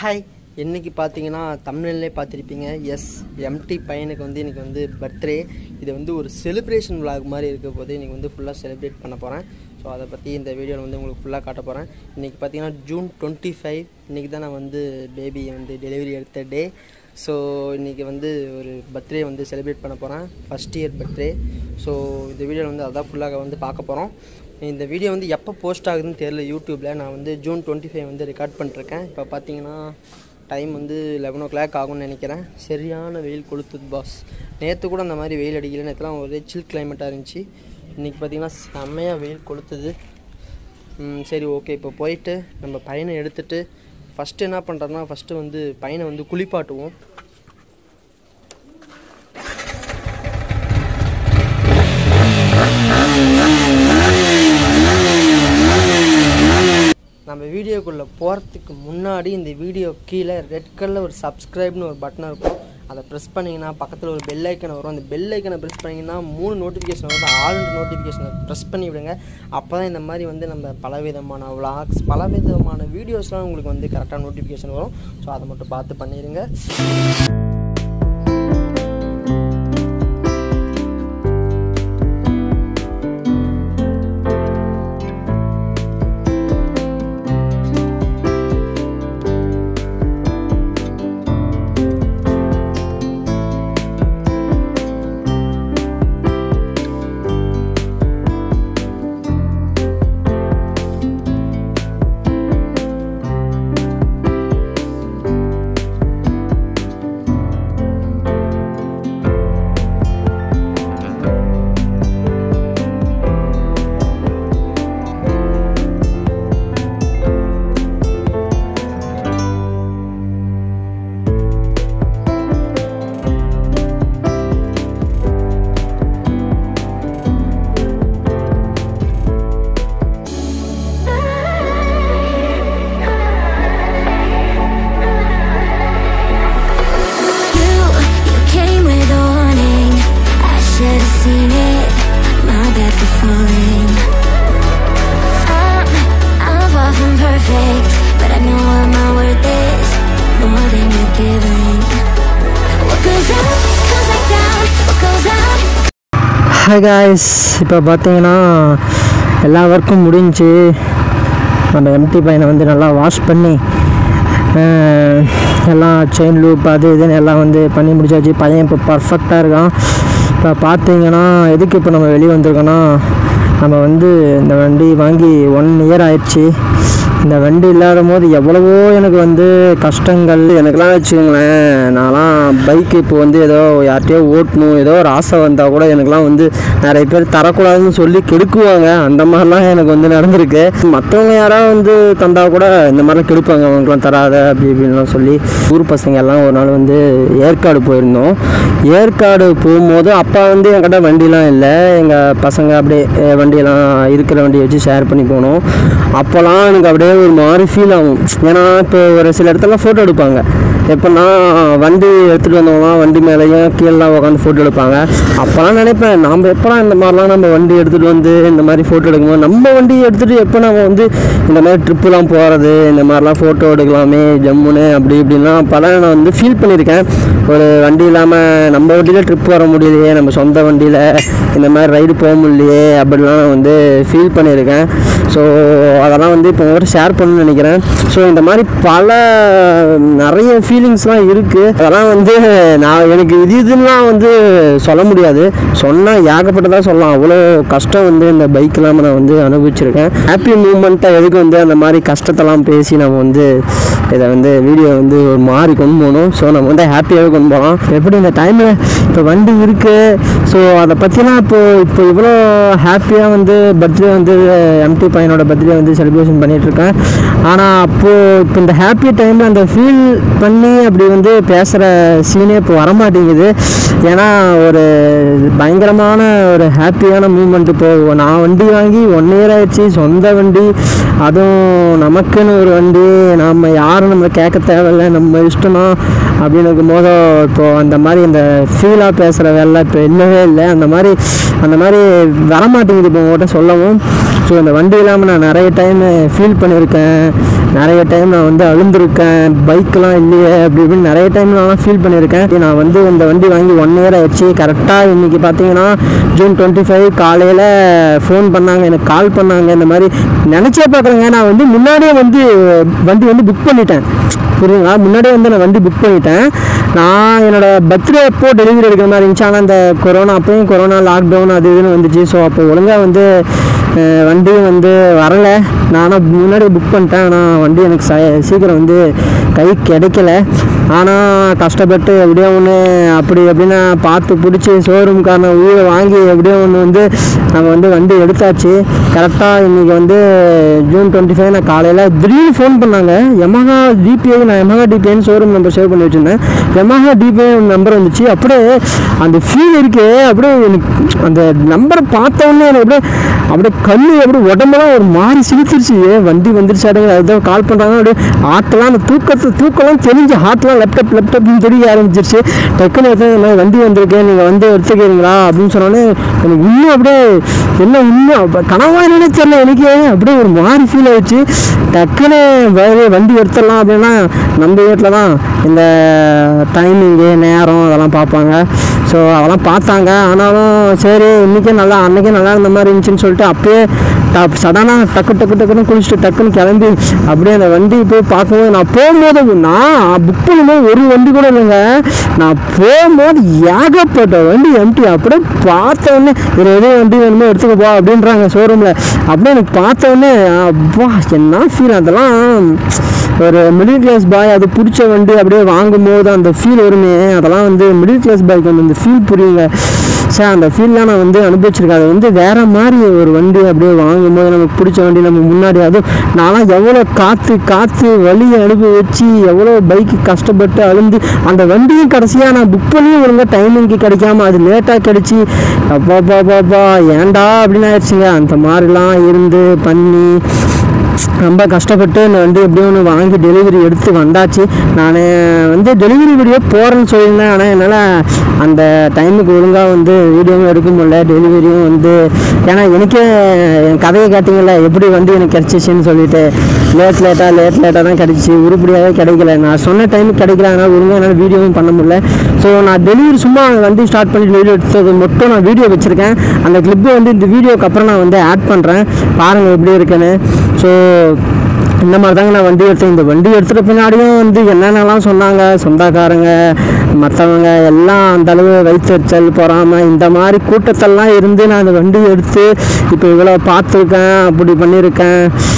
Hi இன்னைக்கு பார்த்தீங்கன்னா தமிழ்லே பார்த்துருப்பீங்க எஸ் எம்டி பையனுக்கு வந்து இன்னைக்கு வந்து பர்த்டே இது வந்து ஒரு செலிப்ரேஷன் vlog மாதிரி இருக்க போது இன்னைக்கு வந்து ஃபுல்லாக செலிப்ரேட் பண்ண போகிறேன் ஸோ அதை பற்றி இந்த வீடியோவில் வந்து உங்களுக்கு ஃபுல்லாக காட்ட போகிறேன் இன்றைக்கி பார்த்தீங்கன்னா ஜூன் டுவெண்ட்டி ஃபைவ் இன்றைக்கி தான் நான் வந்து பேபியை வந்து டெலிவரி எடுத்த டே ஸோ இன்றைக்கி வந்து ஒரு பர்த்டே வந்து செலிப்ரேட் பண்ண போகிறேன் ஃபஸ்ட் இயர் பர்த்டே ஸோ இந்த வீடியோவில் வந்து அதான் ஃபுல்லாக வந்து பார்க்க போகிறோம் இந்த வீடியோ வந்து எப்போ போஸ்ட் ஆகுதுன்னு தெரியல யூடியூப்பில் நான் வந்து ஜூன் டுவெண்ட்டி ஃபைவ் வந்து ரெக்கார்ட் பண்ணிருக்கேன் இப்போ பார்த்தீங்கன்னா டைம் வந்து லெவன் ஓ கிளாக் ஆகும்னு நினைக்கிறேன் சரியான வெயில் கொளுத்துது பாஸ் நேற்று கூட அந்த மாதிரி வெயில் அடிக்கல நேற்றுலாம் ஒரே சில் கிளைமேட்டாக இருந்துச்சு இன்றைக்கி பார்த்தீங்கன்னா செம்மையாக வெயில் கொளுத்துது ம், சரி ஓகே இப்போ போயிட்டு நம்ம பையனை எடுத்துட்டு ஃபஸ்ட்டு என்ன பண்ணுறோன்னா ஃபஸ்ட்டு வந்து பையனை வந்து குளிப்பாட்டுவோம் நம்ம வீடியோக்குள்ளே போகிறதுக்கு முன்னாடி இந்த வீடியோ கீழே ரெட் கலரில் ஒரு சப்ஸ்கிரைப்னு ஒரு பட்டன் இருக்கும் அதை ப்ரெஸ் பண்ணிங்கன்னா பக்கத்தில் ஒரு பெல் ஐக்கன் வரும் அந்த பெல் ஐக்கனை ப்ரெஸ் பண்ணிங்கன்னா மூணு நோட்டிஃபிகேஷன் வரும் ஆல் நோட்டிஃபிகேஷனை ப்ரெஸ் பண்ணி விடுங்க அப்போ தான் இந்த மாதிரி வந்து நம்ம பலவிதமான vlogs பலவிதமான வீடியோஸ்லாம் உங்களுக்கு வந்து கரெக்டாக நோட்டிஃபிகேஷன் வரும் ஸோ அதை மட்டும் பார்த்து பண்ணிடுங்க You, you came with a warning. I should have seen it. My bad for falling. I'm, I'm far from perfect, but I know what my worth is. More than you're giving. What goes up, comes back down. What goes up. Hi guys இப்போ பார்த்தீங்கன்னா எல்லா ஒர்க்கும் முடிஞ்சு நம்ம empty பையனை வந்து நல்லா wash பண்ணி அஹ், எல்லாம் செயின் லூப் அது இதுன்னு எல்லாம் வந்து பண்ணி முடிச்சாச்சு பையன் இப்போ பர்ஃபெக்டாக இருக்கான் இப்போ பார்த்தீங்கன்னா எதுக்கு இப்போ நம்ம வெளியே வந்திருக்கோன்னா நம்ம வந்து இந்த வண்டி வாங்கி ஒன் இயர் ஆயிடுச்சு இந்த வண்டி இல்லாத போது எவ்வளவோ எனக்கு வந்து கஷ்டங்கள் எனக்கெல்லாம் வச்சுக்கோங்களேன் நான்லாம் பைக் இப்போ வந்து ஏதோ யார்கிட்டயோ ஓட்டணும் ஏதோ ஒரு ஆசை வந்தால் கூட எனக்கெல்லாம் வந்து நிறைய பேர் தரக்கூடாதுன்னு சொல்லி கெடுக்குவாங்க அந்த மாதிரிலாம் எனக்கு வந்து நடந்திருக்கு மற்றவங்க யாராவது வந்து தந்தால் கூட இந்த மாதிரிலாம் கெடுப்பாங்க அவங்களுக்குலாம் தராத அப்படி இப்படின்லாம் சொல்லி ஊர் பசங்க எல்லாம் ஒரு நாள் வந்து ஏற்காடு போயிருந்தோம் ஏற்காடு போகும்போது அப்பா வந்து என்கிட்ட வண்டிலாம் இல்லை எங்கள் பசங்க அப்படியே அஹ், வண்டியெல்லாம் இருக்கிற வண்டியை வச்சு ஷேர் பண்ணி போனோம் அப்போல்லாம் எனக்கு அப்படியே ஒரு மாதிரி ஃபீல் ஆகும் ஏன்னா இப்போ ஒரு சில இடத்துல ஃபோட்டோ எடுப்பாங்க எப்படின்னா வண்டி எடுத்துகிட்டு வந்தவங்களாம் வண்டி மேலேயும் கீழெலாம் உட்காந்து ஃபோட்டோ எடுப்பாங்க அப்போல்லாம் நினைப்பேன் நாம் எப்போலாம் இந்த மாதிரிலாம் நம்ம வண்டி எடுத்துகிட்டு வந்து இந்த மாதிரி ஃபோட்டோ எடுக்கும்போது நம்ம வண்டி எடுத்துகிட்டு எப்போ நம்ம வந்து இந்த மாதிரி ட்ரிப்புலாம் போகிறது இந்த மாதிரிலாம் ஃபோட்டோ எடுக்கலாமே ஜம்முன்னு அப்படி இப்படின்லாம் பல நான் வந்து ஃபீல் பண்ணியிருக்கேன் ஒரு வண்டி இல்லாமல் நம்ம வண்டியில் ட்ரிப் வர முடியலையே நம்ம சொந்த வண்டியில் இந்த மாதிரி ரைடு போக முடியலையே அப்படிலாம் நான் வந்து ஃபீல் பண்ணியிருக்கேன் ஸோ அதெல்லாம் வந்து இப்போ உங்கள்கிட்ட ஷேர் பண்ணணும்னு நினைக்கிறேன் ஸோ இந்த மாதிரி பல நிறைய ஃபீலிங்ஸ்லாம் இருக்குது அதெல்லாம் வந்து நான் எனக்கு இது இதுலாம் வந்து சொல்ல முடியாது சொன்னால் ஏகப்பட்டதாக சொல்லலாம் அவ்வளோ கஷ்டம் வந்து இந்த பைக் இல்லாமல் நான் வந்து அனுபவிச்சிருக்கேன் ஹாப்பி மூமெண்ட்டாக எதுக்கு வந்து அந்த மாதிரி கஷ்டத்தெல்லாம் பேசி நம்ம வந்து இதை வந்து வீடியோ வந்து ஒரு மாதிரி கொண்டு போகணும் ஸோ நம்ம வந்து ஹாப்பியாகவே கொண்டு போகலாம் எப்படி இந்த டைமில் இப்போ வண்டி இருக்குது ஸோ அதை பற்றிலாம் இப்போ இப்போ இவ்வளோ ஹாப்பியாக வந்து பர்த்டே வந்து எம்டி பையனோட பர்த்டே வந்து செலிப்ரேஷன் பண்ணிகிட்ருக்கேன் ஆனால் அப்போது இப்போ இந்த ஹாப்பி டைமில் அந்த ஃபீல் பண்ணி அப்படி வந்து பேசுகிற சீனே இப்போ வரமாட்டேங்குது ஏன்னா ஒரு பயங்கரமான ஒரு ஹாப்பியான மூமெண்ட் இப்போ நான் வண்டி வாங்கி ஒன் இயர் ஆயிடுச்சு சொந்த வண்டி அதுவும் நமக்குன்னு ஒரு வண்டி நம்ம யாரும் நம்ம கேட்க தேவையில்லை நம்ம இஷ்டம்னா அப்படின்னு இருக்கும்போது இப்போது அந்த மாதிரி இந்த ஃபீலாக பேசுகிற வேலை இப்போ இல்லவே இல்லை அந்த மாதிரி அந்த மாதிரி வரமாட்டேங்குது இப்போ உங்கள்கிட்ட சொல்லவும் ஸோ இந்த வண்டி இல்லாமல் நான் நிறைய டைம் ஃபீல் பண்ணியிருக்கேன் நிறைய டைம் நான் வந்து அழுந்திருக்கேன் பைக்கெலாம் இல்லையே அப்படி இப்படின்னு நிறைய டைம் நான் ஃபீல் பண்ணியிருக்கேன் நான் வந்து இந்த வண்டி வாங்கி ஒன் இயர் ஆயிடுச்சு கரெக்டாக இன்றைக்கி பார்த்தீங்கன்னா ஜூன் டுவெண்ட்டி ஃபைவ் காலையில் ஃபோன் பண்ணாங்க எனக்கு கால் பண்ணாங்க இந்த மாதிரி நினச்சே பார்க்குறேங்க நான் வந்து முன்னாடியே வந்து வண்டி வந்து புக் பண்ணிட்டேன் புரியுங்களா முன்னாடியே வந்து நான் வண்டி புக் பண்ணிட்டேன் நான் என்னோட பர்த்டே அப்போ டெலிவரி எடுக்கிற மாதிரி இருந்துச்சு ஆனால் அந்த கொரோனா அப்போயும் கொரோனா லாக்டவுன் அது இதுன்னு வந்துச்சு ஸோ அப்போ ஒழுங்காக வந்து அஹ், வண்டியும் வந்து வரலை நானும் முன்னாடியே புக் பண்ணிட்டேன் ஆனால் வண்டி எனக்கு ச சீக்கிரம் வந்து கை கிடைக்கல ஆனால் கஷ்டப்பட்டு எப்படியோ ஒன்று அப்படி எப்படின்னா பார்த்து பிடிச்சி ஷோரூம்காரனை உயிரை வாங்கி எப்படியோ ஒன்று வந்து நம்ம வந்து வண்டி எடுத்தாச்சு கரெக்டாக இன்றைக்கி வந்து ஜூன் டுவெண்ட்டி ஃபைவ் நான் காலையில் திடீர்னு ஃபோன் பண்ணாங்க யமஹா டிபிஐ நான் யமஹா டிபிஐன்னு ஷோரூம் நம்பர் சேவ் பண்ணி வச்சுருந்தேன் யமஹா டிபிஐ நம்பர் வந்துச்சு அப்படியே அந்த ஃபீல் இருக்கு அப்படியே எனக்கு அந்த நம்பரை பார்த்த உடனே எனக்கு அப்படியே அப்படியே கண்ணு அப்படியே உடம்பெல்லாம் ஒரு மாதிரி சிரிச்சிருச்சு ஏ, வண்டி வந்துருச்சாடுங்க அதுதான் கால் பண்ணுறாங்க அப்படியே ஹார்ட்லாம் அந்த தூக்கத்தை தூக்கம்லாம் தெரிஞ்சு ஹார்ட்லாம் லேப்டாப் லேப்டாப்னு தெரிய ஆரம்பிச்சிருச்சு டக்குன்னு எடுத்து இந்த மாதிரி வண்டி வந்திருக்கு நீங்கள் வந்து எடுத்துக்கிறீங்களா அப்படின்னு சொன்னோடனே எனக்கு இன்னும் அப்படியே என்ன இன்னும் அப்ப கனவா என்னன்னே தெரியல எனக்கு அப்படியே ஒரு மாதிரி ஃபீல் ஆயிடுச்சு டக்குன்னு வேறு வண்டி எடுத்துடலாம் அப்படின்னா நம்ம வீட்டில் தான் இந்த டைமிங்கு நேரம் அதெல்லாம் பார்ப்பாங்க ஸோ அதெல்லாம் பார்த்தாங்க ஆனாலும் சரி இன்றைக்கே நல்லா அன்றைக்கே நல்லா இருந்த மாதிரி இருந்துச்சுன்னு சொல்லிட்டு அப்பயே ட- சடனாக டக்கு டக்கு டக்குன்னு குளிச்சுட்டு டக்குன்னு கிளம்பி அப்படியே அந்த வண்டி போய் பார்க்கும்போது நான் போகும்போது நான் புக் பண்ணும்போது ஒரு வண்டி கூட இல்லைங்க நான் போகும்போது ஏகப்பட்ட வண்டி எம்டி அப்படியே பார்த்த உடனே ஒரு எதோ வண்டி வேணுமோ எடுத்துக்க போ அப்படின்றாங்க ஷோரூமில் அப்படியே எனக்கு பார்த்த உடனே அப்பா என்ன ஃபீல் அதெல்லாம் ஒரு மிடில் கிளாஸ் பாய் அது பிடிச்ச வண்டி அப்படியே வாங்கும்போது அந்த ஃபீல் வருமே அதெல்லாம் வந்து மிடில் கிளாஸ் பாய்க்கு வந்து அந்த ஃபீல் புரியுங்க சார் அந்த ஃபீல்லாம் நான் வந்து அனுபவிச்சிருக்கேன் அது வந்து வேற மாதிரி ஒரு வண்டி அப்படியே வாங்கும்போது நமக்கு பிடிச்ச வண்டி நம்ம முன்னாடி அதுவும் நான்லாம் எவ்வளோ காற்று காற்று வழியை அனுபவிச்சு எவ்வளோ பைக்கு கஷ்டப்பட்டு அழுந்து அந்த வண்டியும் கடைசியாக நான் புக் பண்ணியும் ஒழுங்காக டைமிங்க்கு கிடைக்காம அது லேட்டாக கிடச்சி அப்பா பா பாப்பா ஏன்டா அப்படின்னு ஆயிடுச்சுங்க அந்த மாதிரிலாம் இருந்து பண்ணி ரொம்ப கஷ்டப்பட்டு இந்த வண்டி எப்படியும் ஒன்று வாங்கி டெலிவரி எடுத்து வந்தாச்சு நான் வந்து டெலிவரி வீடியோ போகிறேன்னு சொல்லியிருந்தேன் ஆனால் என்னால் அந்த டைமுக்கு ஒழுங்காக வந்து வீடியோவும் எடுக்க முடியல டெலிவரியும் வந்து ஏன்னா எனக்கே என் கதையை கேட்டிங்கல்ல எப்படி வண்டி எனக்கு கிடச்சிச்சின்னு சொல்லிட்டு லேட் லேட்டாக லேட் லேட்டாக தான் கிடச்சிச்சு உருப்படியாகவே கிடைக்கல நான் சொன்ன டைமுக்கு கிடைக்கல அதனால் ஒழுங்காக என்னால் வீடியோவும் பண்ண முடியல ஸோ நான் டெலிவரி சும்மா வண்டி ஸ்டார்ட் பண்ணி வீடியோ எடுத்தது மட்டும் நான் வீடியோ வச்சுருக்கேன் அந்த கிளிப்பு வந்து இந்த வீடியோக்கு அப்புறம் நான் வந்து ஆட் பண்ணுறேன் பாருங்கள் எப்படி இருக்குன்னு ஸோ இந்த மாதிரி தாங்க நான் வண்டி எடுத்தேன் இந்த வண்டி எடுத்துகிட்ட பின்னாடியும் வந்து என்னென்னலாம் சொன்னாங்க சொந்தக்காரங்க மற்றவங்க எல்லாம் அந்த அளவு வயிற்றுச்சல் பொறாமல் இந்த மாதிரி கூட்டத்தெல்லாம் இருந்து நான் இந்த வண்டி எடுத்து இப்போ இவ்வளோ பார்த்துருக்கேன் அப்படி பண்ணியிருக்கேன்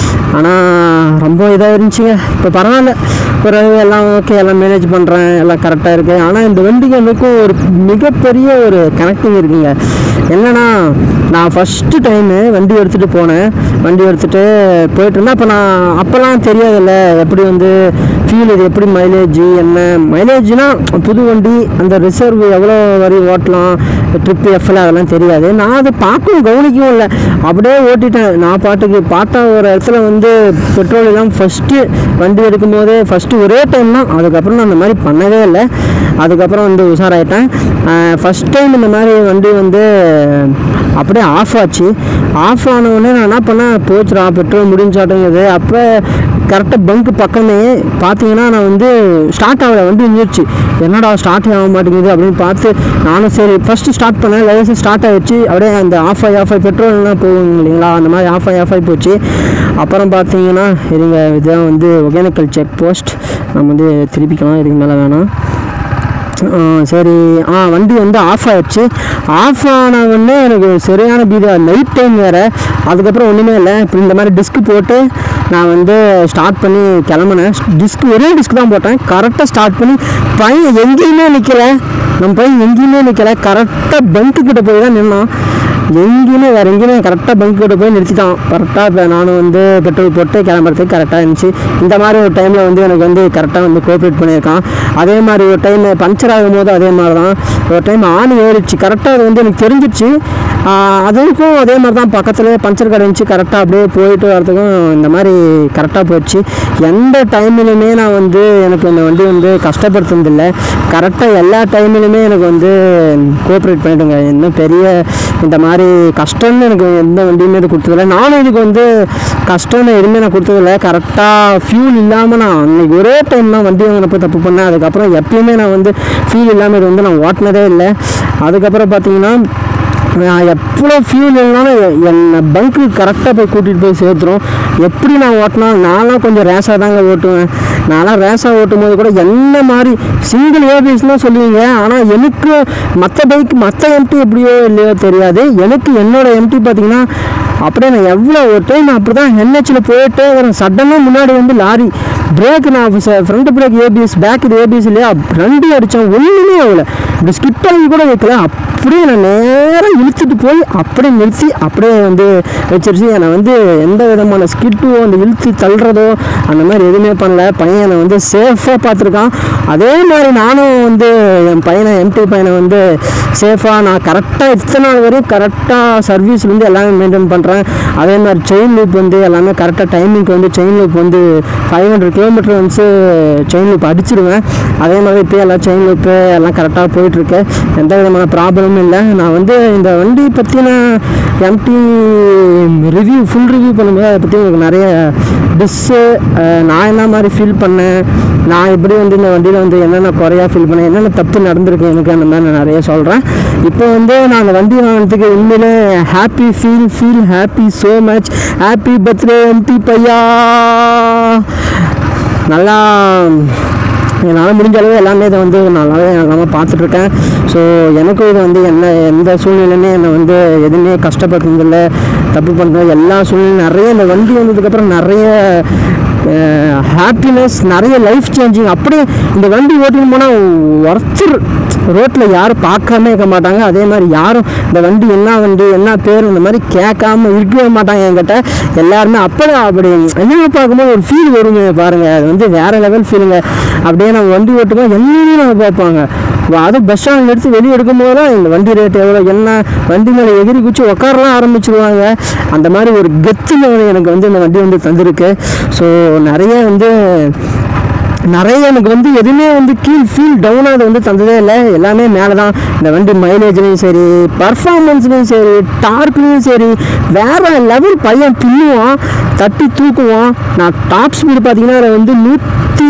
ஆனால் ரொம்ப இதாக இருந்துச்சுங்க இப்போ பரவாயில்ல ஒரு எல்லாம் ஓகே எல்லாம் மேனேஜ் பண்ணுறேன் எல்லாம் கரெக்டாக இருக்குது ஆனால் இந்த வண்டிக்கு எனக்கும் ஒரு மிகப்பெரிய ஒரு கனெக்டிங் இருக்குங்க என்னன்னா நான் ஃபஸ்ட்டு டைமு வண்டி எடுத்துகிட்டு போனேன் வண்டி எடுத்துகிட்டு போயிட்டு இருந்தேன் அப்போ நான் அப்போல்லாம் தெரியாதுல்ல எப்படி வந்து ஃபீல் இது எப்படி மைலேஜ் என்ன மைலேஜ்னா புது வண்டி அந்த ரிசர்வ் எவ்வளோ வரி ஓட்டலாம் ட்ரிப்பு எஃப்எல் அதெல்லாம் தெரியாது நான் அதை பார்க்கவும் கவனிக்கவும் இல்லை அப்படியே ஓட்டிட்டேன் நான் பாட்டுக்கு பார்த்தா ஒரு இடத்துல வந்து பெட்ரோல் எல்லாம் ஃபஸ்ட்டு வண்டி எடுக்கும் போதே ஃபஸ்ட்டு ஒரே டைம் தான் அதுக்கப்புறம் நான் அந்த மாதிரி பண்ணவே இல்லை அதுக்கப்புறம் வந்து உஷாராயிட்டேன் ஃபஸ்ட் டைம் இந்த மாதிரி வண்டி வந்து அப்படியே ஆஃப் ஆச்சு ஆஃப் ஆன உடனே நான் என்ன பண்ணேன் போச்சுடா பெட்ரோல் முடிஞ்சாட்டுங்குது அப்போ கரெக்டாக பங்க் பக்கமே பார்த்தீங்கன்னா நான் வந்து ஸ்டார்ட் ஆகல வண்டி நின்றுச்சு என்னடா ஸ்டார்ட் ஆக மாட்டேங்குது அப்படின்னு பார்த்து நானும் சரி ஃபஸ்ட்டு ஸ்டார்ட் பண்ணேன் லைசன்ஸ் ஸ்டார்ட் ஆகிடுச்சு அப்படியே அந்த ஆஃப் ஆகி ஆஃப் ஆகி பெட்ரோல்லாம் போகும் இல்லைங்களா அந்த மாதிரி ஆஃப் ஆகி ஆஃப் ஆகி போச்சு அப்புறம் பார்த்தீங்கன்னா இதுங்க இதுதான் வந்து ஒகேனக்கல் செக் போஸ்ட் நம்ம வந்து திருப்பிக்கலாம் இதுக்கு மேலே வேணாம் ஆ, சரி ஆ வண்டி வந்து ஆஃப் ஆயிடுச்சு ஆஃப் ஆன உடனே எனக்கு சரியான பீதி நைட் டைம் வேறு அதுக்கப்புறம் ஒன்றுமே இல்லை இப்போ இந்த மாதிரி டிஸ்க் போட்டு நான் வந்து ஸ்டார்ட் பண்ணி கிளம்புனேன் டிஸ்க் ஒரே டிஸ்க் தான் போட்டேன் கரெக்டாக ஸ்டார்ட் பண்ணி பையன் எங்கேயுமே நிற்கல நம்ம பையன் எங்கேயுமே நிற்கல கரெக்டாக பங்க்கு கிட்ட போய் தான் நின்னான் எங்கேயுமே வேறு எங்கேயுமே கரெக்டாக பங்க் கிட்ட போய் நிறுத்திட்டான் கரெக்டாக இப்போ நானும் வந்து பெட்ரோல் போட்டு கிளம்புறதுக்கு கரெக்டாக இருந்துச்சு இந்த மாதிரி ஒரு டைமில் வந்து எனக்கு வந்து கரெக்டாக வந்து கோஆப்ரேட் பண்ணியிருக்கான் அதே மாதிரி ஒரு டைம் பஞ்சர் ஆகும்போது அதே மாதிரி தான் ஒரு டைம் ஆணி ஏறிடுச்சு கரெக்டாக அது வந்து எனக்கு தெரிஞ்சிடுச்சு ஆஹ் அதுக்கும் அதே மாதிரி தான் பக்கத்துலேயே பஞ்சர் கடை இருந்துச்சு கரெக்டாக அப்படியே போயிட்டு வரதுக்கும் இந்த மாதிரி கரெக்டாக போயிடுச்சு எந்த டைம்லையுமே நான் வந்து எனக்கு இந்த வண்டி வந்து கஷ்டப்படுத்துனதில்லை கரெக்டாக எல்லா டைம்லையுமே எனக்கு வந்து கோஆப்ரேட் பண்ணிட்டுங்க இன்னும் பெரிய இந்த மாதிரி கஷ்டம்னு எனக்கு எந்த வண்டியுமே இது கொடுத்ததில்ல நானும் இதுக்கு வந்து கஷ்டம்னு எதுவுமே நான் கொடுத்ததில்ல கரெக்டாக ஃபியூல் இல்லாமல் நான் அன்னைக்கு ஒரே டைம் தான் வண்டி வாங்கினப்போ தப்பு பண்ணேன் அதுக்கப்புறம் எப்பயுமே நான் வந்து ஃபியூல் இல்லாமல் இது வந்து நான் ஓட்டினதே இல்லை அதுக்கப்புறம் பார்த்தீங்கன்னா நான் எவ்வளோ ஃபியூல் இல்லைனாலும் எ- என்னை பங்க்கு கரெக்டாக போய் கூட்டிகிட்டு போய் சேர்த்துரும் எப்படி நான் ஓட்டினா நான்லாம் கொஞ்சம் ரேஸாக தாங்க ஓட்டுவேன் நான்லாம் ரேஸாக ஓட்டும் போது கூட என்ன மாதிரி சிங்கிள் ஏபிஎஸ்லாம் சொல்லுவீங்க ஆனால் எனக்கு மற்ற பைக் மற்ற எம்டி எப்படியோ இல்லையோ தெரியாது எனக்கு என்னோட எம்டி பார்த்தீங்கன்னா அப்படியே நான் எவ்வளோ ஒரு டைம் அப்படி தான் என்ஹெச்சில் போயிட்டே வரேன் சடனாக முன்னாடி வந்து லாரி பிரேக் நான் ஃப்ரண்ட் பிரேக் ஏபிஎஸ் பேக் இது ஏபிஎஸ் இல்லையா ரெண்டு அடித்தேன் ஒன்றுமே ஆகல இப்படி ஸ்கிப் பண்ணி கூட வைக்கல அப்படியே நான் நேராக இழுத்துட்டு போய் அப்படியே நிறுத்தி அப்படியே வந்து வச்சிருச்சு என்னை வந்து எந்த விதமான ஸ்கிட்டோ அந்த இழுத்து தள்ளுறதோ அந்த மாதிரி எதுவுமே பண்ணல பையன் என்னை வந்து சேஃபாக பார்த்துருக்கான் அதே மாதிரி நானும் வந்து என் பையனை எம்டி பையனை வந்து சேஃபாக நான் கரெக்டாக இத்தனை நாள் வரையும் கரெக்டாக சர்வீஸ்லேருந்து எல்லாமே மெயின்டைன் பண்ணுறேன் அதே மாதிரி செயின் லூப் வந்து எல்லாமே கரெக்டாக டைமிங்க்கு வந்து செயின் லூப் வந்து ஃபைவ் ஹண்ட்ரட் கிலோமீட்டர் வந்து செயின் லூப் அடிச்சிடுவேன் அதே மாதிரி இப்போ எல்லாம் செயின் லூப்பு எல்லாம் கரெக்டாக போயிட்டுருக்கு எந்த விதமான ப்ராப்ளமும் இல்லை நான் வந்து இந்த வண்டி பற்றின எம்டி ரிவ்யூ ஃபுல் ரிவ்யூ பண்ணும்போது அதை பற்றி உங்களுக்கு நிறைய டிஸ்ஸு நான் என்ன மாதிரி ஃபீல் பண்ணேன் நான் எப்படி வந்து இந்த வண்டியில் வந்து என்னென்ன குறையா ஃபீல் பண்ணேன் என்னென்ன தப்பு நடந்திருக்கு எனக்கு அந்த மாதிரி நான் நிறைய சொல்கிறேன் இப்போ வந்து நான் அந்த வண்டி வாங்கினதுக்கு உண்மையிலே happy feel feel happy so much happy birthday MT பையா நல்லா என்னால் முடிஞ்ச அளவு எல்லாமே இதை வந்து நல்லாவே நல்லாமல் பார்த்துட்ருக்கேன் ஸோ எனக்கும் இது வந்து என்ன எந்த சூழ்நிலையுமே என்னை வந்து எதுவுமே கஷ்டப்படுறதில்ல தப்பு பண்ணுறது எல்லா சூழ்நிலையும் நிறைய இந்த வண்டி வந்ததுக்கப்புறம் நிறைய ஹாப்பினஸ் நிறைய லைஃப் சேஞ்சிங் அப்படியே இந்த வண்டி ஓட்டின்னு போனால் ஒருத்தர் ரோட்டில் யாரும் பார்க்காம இருக்க மாட்டாங்க அதே மாதிரி யாரும் இந்த வண்டி என்ன வண்டி என்ன பேர் இந்த மாதிரி கேட்காம இருக்கவே மாட்டாங்க என்கிட்ட எல்லாருமே அப்போ அப்படி என்ன பார்க்கும்போது ஒரு ஃபீல் வருங்க பாருங்கள் அது வந்து வேறு லெவல் ஃபீலுங்க அப்படியே நம்ம வண்டி ஓட்டும்போது எல்லாமே நம்ம பார்ப்பாங்க வா- அதுவும் பஸ் ஸ்டாண்ட் எடுத்து வெளியே எடுக்கும் போது தான் இந்த வண்டி ரேட் எவ்வளோ என்ன வண்டி மேலே எகிரி குச்சி உட்காரலாம் ஆரம்பிச்சிருவாங்க அந்த மாதிரி ஒரு கெத்துங்க எனக்கு வந்து இந்த வண்டி வந்து தந்திருக்கு ஸோ நிறைய வந்து நிறைய எனக்கு வந்து எதுவுமே வந்து கீழ் ஃபீல் டவுன் ஆகுது வந்து தந்ததே இல்லை எல்லாமே மேலே தான் இந்த வண்டி மைலேஜ்லேயும் சரி பர்ஃபார்மன்ஸ்லேயும் சரி டார்க்லேயும் சரி வேறு லெவல் பையன் பின்னுவான் தட்டி தூக்குவான் நான் டாப் ஸ்பீடு பார்த்தீங்கன்னா அதில் வந்து நூற்றி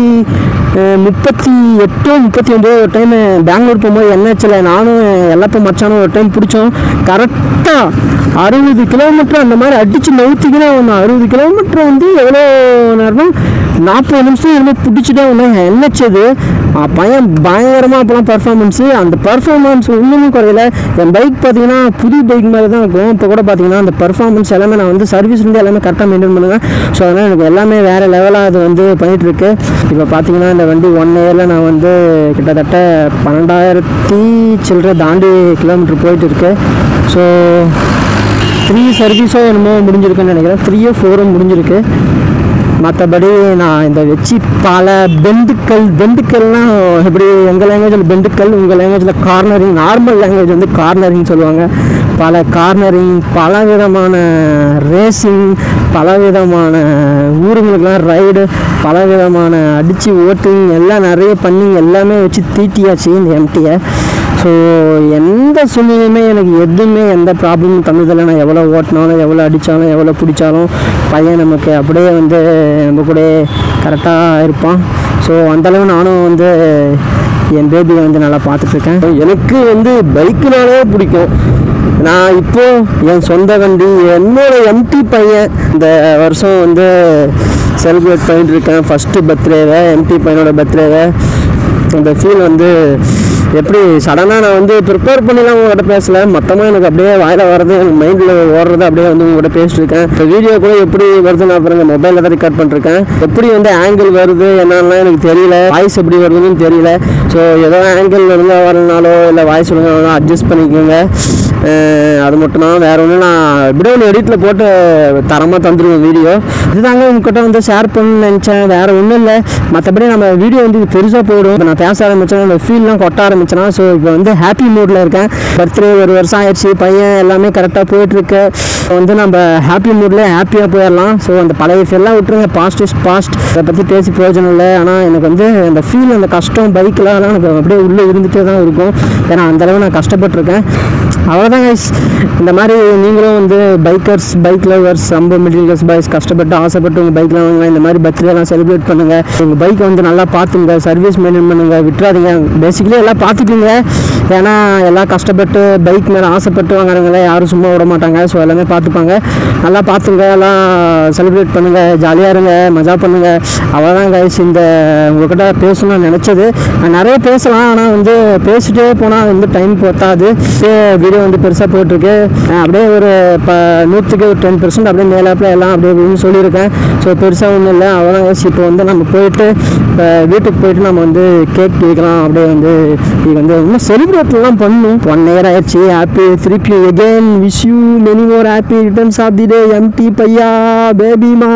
முப்பத்தி எட்டோ முப்பத்தி ஒம்பது ஒரு டைம் பெங்களூர் போகும்போது என்ஹெச்சில் நானும் எல்லப்ப மச்சானும் ஒரு டைம் பிடிச்சோம் கரெக்டாக அறுபது கிலோமீட்டர் அந்த மாதிரி அடித்து நவுத்திக்கினே ஒன்று அறுபது கிலோமீட்டர் வந்து எவ்வளோ நேரம்னா நாற்பது நிமிஷம் என்னமோ பிடிச்சிட்டே ஒன்று என்னச்சது பையன் பயங்கரமாக அப்போலாம் பர்ஃபார்மன்ஸு அந்த பர்ஃபார்மன்ஸ் ஒன்றுமே குறையல என் பைக் பார்த்தீங்கன்னா புது பைக் மாதிரி தான் இருக்கும் இப்போ கூட பார்த்தீங்கன்னா அந்த பர்ஃபார்மன்ஸ் எல்லாமே நான் வந்து சர்வீஸ்லேருந்து எல்லாமே கரெக்டாக மெயின்டைன் பண்ணுவேன் ஸோ அதனால் எனக்கு எல்லாமே வேறு லெவலாக அது வந்து பண்ணிகிட்ருக்கு இப்போ பார்த்தீங்கன்னா இந்த வண்டி ஒன் இயரில் நான் வந்து கிட்டத்தட்ட பன்னெண்டாயிரத்தி சில்லற தாண்டி கிலோமீட்டர் போயிட்டு இருக்கு ஸோ த்ரீ சர்வீஸோ என்னமோ முடிஞ்சிருக்குன்னு நினைக்கிறேன் த்ரீயோ ஃபோரும் முடிஞ்சிருக்கு மற்றபடி நான் இந்த வச்சு பல பெண்டுக்கல் பெண்டுக்கல்னால் எப்படி எங்கள் லாங்குவேஜில் பெண்டுக்கல் உங்கள் லாங்குவேஜில் கார்னரிங் நார்மல் லாங்குவேஜ் வந்து கார்னரிங் சொல்லுவாங்க பல கார்னரிங் பல விதமான ரேசிங் பல விதமான ஊருங்களுக்கெல்லாம் ரைடு பல விதமான அடித்து ஓட்டிங் எல்லாம் நிறைய பண்ணி எல்லாமே வச்சு தீட்டியாச்சு இந்த எம்டியை ஸோ எந்த சூழ்நிலையுமே எனக்கு எதுவுமே எந்த ப்ராப்ளமும் தந்ததில்லை நான் எவ்வளோ ஓட்டினாலும் எவ்வளோ அடித்தாலும் எவ்வளோ பிடிச்சாலும் பையன் நமக்கு அப்படியே வந்து நம்ம கூட கரெக்டாக இருப்பான் ஸோ அந்தளவு நானும் வந்து என் பேபியை வந்து நல்லா பார்த்துட்ருக்கேன் எனக்கு வந்து பைக்குனாலே பிடிக்கும் நான் இப்போ என் சொந்த வண்டி என்னோட எம்டி பையன் இந்த வருஷம் வந்து செலிப்ரேட் பண்ணிட்டு இருக்கேன் ஃபஸ்ட்டு பர்த்டேவை எம்டி பையனோட பர்த்டேவை அந்த ஃபீல் வந்து எப்படி சடனாக நான் வந்து ப்ரிப்பேர் பண்ணிலாம் உங்கள்கிட்ட பேசல மொத்தமாக எனக்கு அப்படியே வாயில வர்றது எனக்கு மைண்டில் ஓடுறது அப்படியே வந்து உங்கள்கிட்ட பேசிட்டு இருக்கேன் இப்போ வீடியோ கூட எப்படி வருது நான் பாருங்க மொபைலில் தான் ரெக்கார்ட் பண்ணிருக்கேன் எப்படி வந்து ஆங்கிள் வருது என்னன்னா எனக்கு தெரியல வாய்ஸ் எப்படி வருதுன்னு தெரியல ஸோ ஏதோ ஆங்கிள் ஒழுங்காக வரலனாலோ இல்லை வாய்ஸ் ஒழுங்காக அட்ஜஸ்ட் பண்ணிக்கோங்க அஹ் அது மட்டும் தான் வேற ஒன்றும் நான் இப்படியே ஒன்று எடிட்டில் போட்டு தரமாக தந்துடுவேன் வீடியோ இதுதாங்க உங்ககிட்ட வந்து ஷேர் பண்ணணும்னு நினச்சேன் வேற ஒன்றும் இல்லை மற்றபடி நம்ம வீடியோ வந்து இது பெருசாக போயிடும் இப்போ நான் பேச ஆரம்பிச்சேன் அந்த ஃபீல்லாம் கொட்ட ஆரம்பிச்சு இருந்துச்சுன்னா ஸோ இப்போ வந்து ஹாப்பி மூடில் இருக்கேன் பர்த்டே ஒரு வருஷம் ஆயிடுச்சு பையன் எல்லாமே கரெக்டாக போயிட்டுருக்கு வந்து நம்ம ஹாப்பி மூடில் ஹாப்பியாக போயிடலாம் ஸோ அந்த பழைய ஃபெல்லாம் விட்டுருங்க பாஸ்ட் இஸ் பாஸ்ட் அதை பற்றி பேசி பிரயோஜனம் இல்லை ஆனால் எனக்கு வந்து அந்த ஃபீல் அந்த கஷ்டம் பைக்கில் அதெல்லாம் எனக்கு அப்படியே உள்ளே இருந்துகிட்டே தான் இருக்கும் ஏன்னா அந்தளவு நான் கஷ்டப்பட்டிருக்கேன் அவ்வளோதான் guys இந்த மாதிரி நீங்களும் வந்து பைக்கர்ஸ் பைக் லவர்ஸ் ரொம்ப மிடில் கிளாஸ் பாய்ஸ் கஷ்டப்பட்டு ஆசைப்பட்டு உங்கள் பைக்லாம் வாங்க இந்த மாதிரி பர்த்டேலாம் செலிப்ரேட் பண்ணுங்கள் உங்கள் பைக்கை வந்து நல்லா பார்த்துங்க சர்வீஸ் மெயின்டைன் பண்ணுங்கள் விட்டுறாதீங்க பேசிக்கலி எல்லாம் பார்த்துப்பீங்க ஏன்னா எல்லாம் கஷ்டப்பட்டு பைக் மேலே ஆசைப்பட்டு வாங்குறவங்கள யாரும் சும்மா விட மாட்டாங்க ஸோ எல்லாமே பார்த்துப்பாங்க நல்லா பார்த்துங்க எல்லாம் செலிப்ரேட் பண்ணுங்கள் ஜாலியாக இருங்க மஜா பண்ணுங்கள் அவ்வளோதான் கைஸ் இந்த உங்கள்கிட்ட பேசணும்னு நினச்சது நான் நிறைய பேசலாம் ஆனால் வந்து பேசிட்டே போனால் வந்து டைம் பத்தாது வீடியோ வந்து பெருசாக போட்டிருக்கு நான் அப்படியே ஒரு ப நூற்றுக்கு ஒரு டென் பர்சன்ட் அப்படியே மேலாப்பில் எல்லாம் அப்படியே இப்படின்னு சொல்லியிருக்கேன் ஸோ பெருசாக ஒன்றும் இல்லை அவ்வளோதான் கைஸ் இப்போ வந்து நம்ம போயிட்டு இப்போ வீட்டுக்கு போயிட்டு நம்ம வந்து கேக் கேட்கலாம் அப்படியே வந்து இது வந்து இன்னும் செலிப்ரேட்லாம் பண்ணணும் ஒன் இயர் ஆயிடுச்சு ஹாப்பி திருப்பி again wish you many more happy returns of the day MT பையா பேபிமா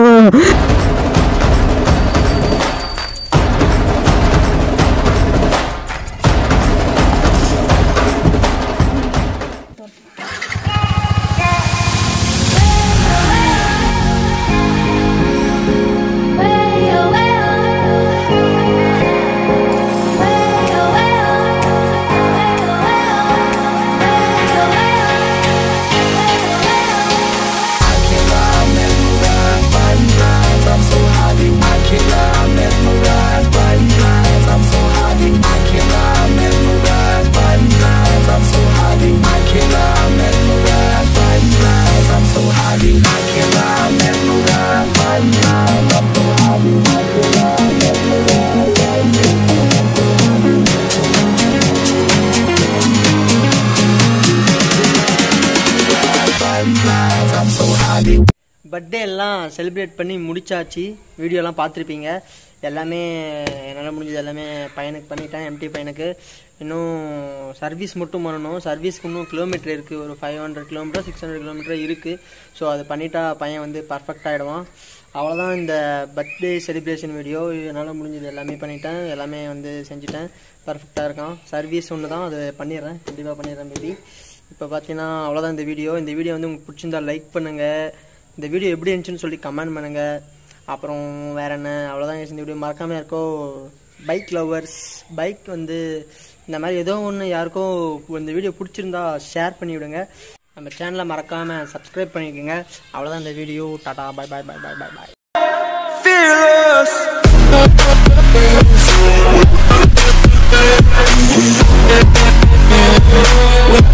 பர்த்டே எல்லாம் செலிப்ரேட் பண்ணி முடிச்சாச்சு வீடியோலாம் பார்த்துருப்பீங்க எல்லாமே என்னால் முடிஞ்சது எல்லாமே பையனுக்கு பண்ணிட்டேன் எம்டி பையனுக்கு இன்னும் சர்வீஸ் மட்டும் பண்ணணும் சர்வீஸ்க்கு இன்னும் கிலோமீட்டர் இருக்குது ஒரு five hundred kilometer six hundred kilometer இருக்குது ஸோ அது பண்ணிட்டா பையன் வந்து பர்ஃபெக்ட் ஆகிடுவான் அவ்வளோதான் இந்த பர்த்டே செலிப்ரேஷன் வீடியோ என்னால் முடிஞ்சது எல்லாமே பண்ணிட்டேன் எல்லாமே வந்து செஞ்சுட்டேன் பர்ஃபெக்டாக இருக்கான் சர்வீஸ் ஒன்று தான் அது பண்ணிடுறேன் கண்டிப்பாக பண்ணிடுறேன் பேபி இப்போ பார்த்தீங்கன்னா அவ்வளோதான் இந்த வீடியோ இந்த வீடியோ வந்து உங்களுக்கு பிடிச்சிருந்தா லைக் பண்ணுங்கள் இந்த வீடியோ எப்படி இருந்துச்சுன்னு சொல்லி கமெண்ட் பண்ணுங்கள் அப்புறம் வேற என்ன அவ்வளோதான் guys. இந்த வீடியோ மறக்காமல் யாருக்கோ பைக் லவர்ஸ் பைக் வந்து இந்த மாதிரி ஏதோ ஒன்று யாருக்கோ இந்த வீடியோ பிடிச்சிருந்தா ஷேர் பண்ணி விடுங்க நம்ம சேனலை மறக்காமல் சப்ஸ்கிரைப் பண்ணிக்கோங்க அவ்வளோதான் இந்த video tata bye bye bye bye bye bye fearless.